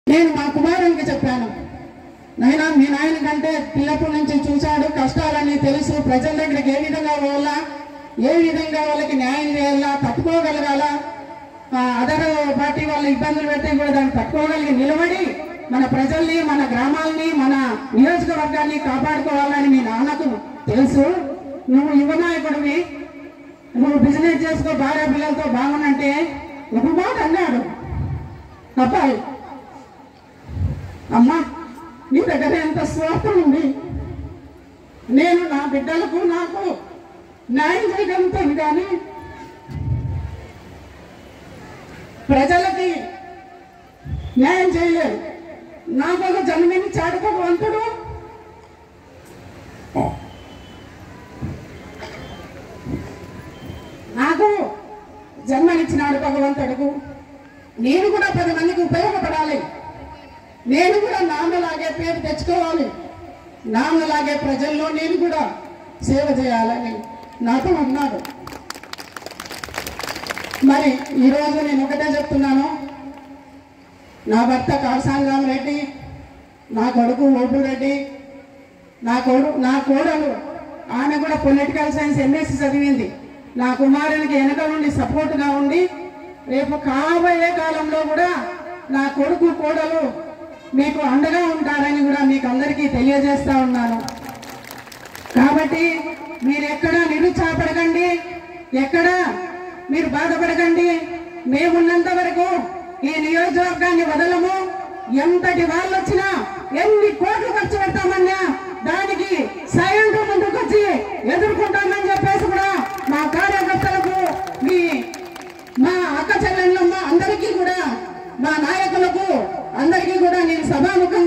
నేను మా కుమారునికి చెప్పాను నైనా మీ నాయన కంటే పిల్లప్పటి నుంచి చూశాడు కష్టాలని తెలుసు ప్రజల దగ్గరికి ఏ విధంగా పోవాలా ఏ విధంగా వాళ్ళకి న్యాయం చేయాలా తట్టుకోగలగాల అదర్ పార్టీ వాళ్ళ ఇబ్బందులు పెడితే కూడా దాన్ని తట్టుకోగలిగి నిలబడి మన ప్రజల్ని మన గ్రామాల్ని మన నియోజకవర్గాన్ని కాపాడుకోవాలని మీ నాన్నకు తెలుసు నువ్వు యువ నాయకుడివి నువ్వు బిజినెస్ చేసుకో భార్య పిల్లలతో బాగునంటే ఒక మాట అన్నాడు అబ్బాయి అమ్మా నీ దగ్గర ఎంత స్వార్థం ఉంది నేను నా బిడ్డలకు నాకు న్యాయం చేయగలుగుతాను కానీ ప్రజలకి న్యాయం చేయలేదు నాకు ఒక జన్మని చాటుకోవంతుడు నాకు జన్మనిచ్చినాడు భగవంతుడుకు నేను కూడా పది మందికి ఉపయోగపడాలి నేను కూడా నాన్నలాగే పేరు తెచ్చుకోవాలి నాన్నలాగే ప్రజల్లో నేను కూడా సేవ చేయాలని నాతో అన్నాడు మరి ఈరోజు నేను ఒకటే చెప్తున్నాను నా భర్త కాసాంగం రెడ్డి నా కొడుకు ఓటు రెడ్డి నా కొడు నా కోడలు ఆమె కూడా పొలిటికల్ సైన్స్ ఎంఎస్సి చదివింది నా కుమారునికి వెనక నుండి సపోర్ట్గా ఉండి రేపు కాబోయే కాలంలో కూడా నా కొడుకు కోడలు మీకు అండగా ఉంటారని కూడా మీకు అందరికీ తెలియజేస్తా ఉన్నాను కాబట్టి మీరు ఎక్కడ నిరుత్సాహపడకండి ఎక్కడ మీరు బాధపడకండి మేమున్నంత వరకు ఈ నియోజకవర్గాన్ని వదలము ఎంతటి వాళ్ళు వచ్చినా ఎన్ని కోట్లు ఖర్చు పెడతామన్నా దానికి సైలెంట్ ముందుకు వచ్చి ఎదుర్కొంటామని చెప్పేసి కూడా మా కార్యకర్తలకు మీ మా అక్క చెల్లెళ్ళమ్మ అందరికీ కూడా మా నాయకులకు అందరికీ కూడా నేను సభాముఖంగా